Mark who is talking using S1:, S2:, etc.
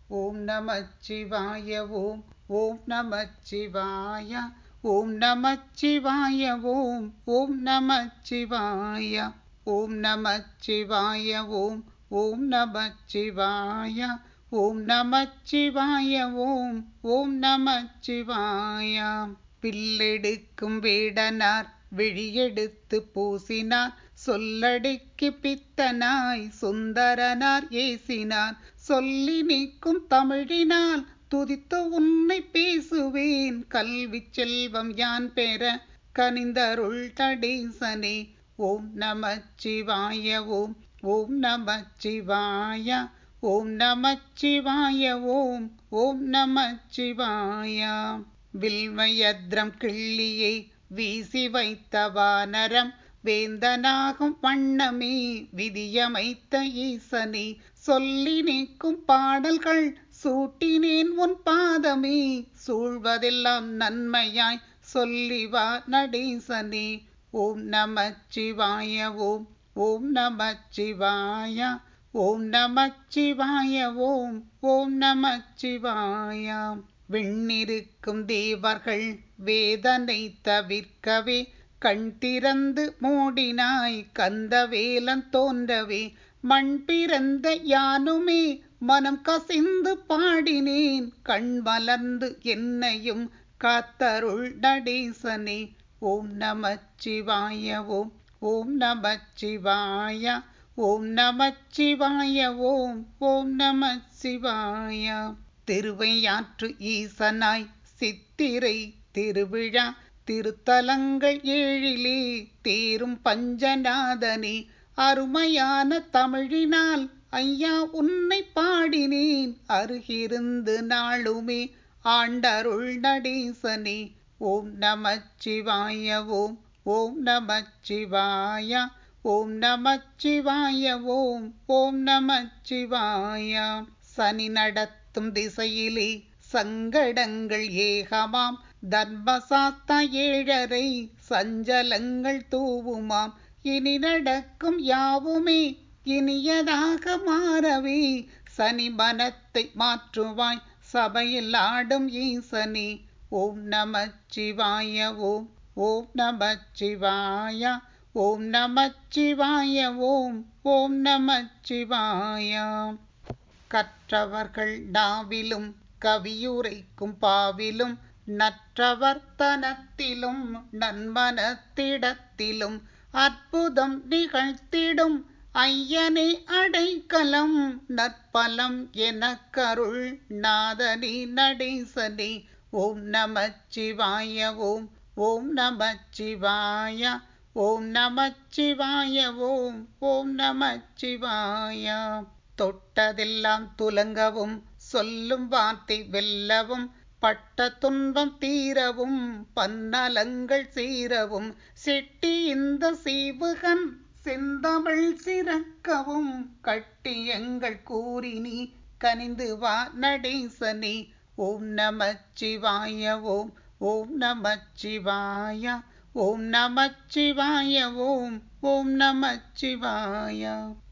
S1: ஓம் நமச்சிவாய ஓம் ஓம் நமச்சிவாய ஓம் நமச்சிவாய ஓம் ஓம் நமச்சிவாய ஓம் நமச்சிவாய ஓம் ஓம் நமச்சிவாய ஓம் நமச்சிவாய ஓம் ஓம் நமச்சிவாய பில்லெடுக்கும் வேடனார் விழியெடுத்து பூசினார் சொல்லடுக்கி பித்தனாய் சுந்தரனார் ஏசினார் சொல்லி நிற்கும் தமிழினால் துதித்து உன்னை பேசுவேன் கல்வி செல்வம் யான் பெற கனிந்தருள் நடேசனே ஓம் நமச்சிவாய ஓம் ஓம் நமச்சிவாய ஓம் நமச்சிவாய ஓம் ஓம் நமச்சிவாய வில்வயத்ரம் கிள்ளியை வீசி வைத்த வானரம் வேந்தனாகும் வண்ணமே விதியமைத்த ஈசனே சொல்லி நிற்கும் பாடல்கள் சூட்டினேன் உன் பாதமே சூழ்வதெல்லாம் நன்மையாய் சொல்லி வா நடேசனே ஓம் நமச்சிவாய ஓம் ஓம் நமச்சிவாய ஓம் நமச்சிவாய ஓம் ஓம் நமச்சிவாய விண்ணிருக்கும் தேவர்கள் வேதனை தவிர்க்கவே கண் திறந்து மூடினாய் கந்தவேலன் தோன்றவே மண் பிறந்த யானுமே மனம் கசிந்து பாடினேன் கண் மலர்ந்து என்னையும் காத்தருள் நடேசனே ஓம் நமச்சிவாய ஓம் ஓம் நமச்சிவாய ஓம் நமச்சிவாய ஓம் ஓம் நமச்சிவாய திருவையாற்று ஈசனாய் சித்திரை திருவிழா திருத்தலங்கள் ஏழிலே தேரும் பஞ்சநாதனே அருமையான தமிழினால் ஐயா உன்னை பாடினேன் அருகிருந்து நாளுமே ஆண்டருள் நடேசனே ஓம் நமச்சிவாய ஓம் ஓம் நமச்சிவாய ஓம் நமச்சிவாய ஓம் ஓம் நமச்சிவாய சனி நடத்தும் திசையிலே சங்கடங்கள் ஏகமாம் தர்மசாஸ்தா ஏழரை சஞ்சலங்கள் தூவுமாம் இனி நடக்கும் யாவுமே இனியதாக மாறவே சனி மனத்தை மாற்றுவாய் சபையில் ஆடும் ஈசனே ஓம் நமச்சிவாய ஓம் ஓம் நமச்சிவாய ஓம் நமச்சிவாய ஓம் ஓம் நமச்சிவாய கற்றவர்கள் நாவிலும் கவியுரைக்கும் பாவிலும் நற்றவர் தனத்திலும் நன்மனத்திடத்திலும் அற்புதம் நிகழ்த்திடும் ஐயனே அடைக்கலம் நற்பலம் எனக்கருள் நாதனே நடேசனே ஓம் நமச்சிவாய ஓம் ஓம் நமச்சிவாய ஓம் நமச்சிவாய ஓம் ஓம் நமச்சிவாய தொட்டதெல்லாம் துலங்கவும் சொல்லும் வார்த்தை வெல்லவும் பட்ட துன்பம் தீரவும் பன்னலங்கள் சீரவும் செட்டி இந்த சீவுகன் செந்தமிழ் சிறக்கவும் கட்டி எங்கள் கூறினி கனிந்து வா நடேசனே ஓம் நமச்சிவாய ஓம் ஓம் நமச்சிவாய ஓம் நமச்சிவாய ஓம் ஓம் நமச்சிவாய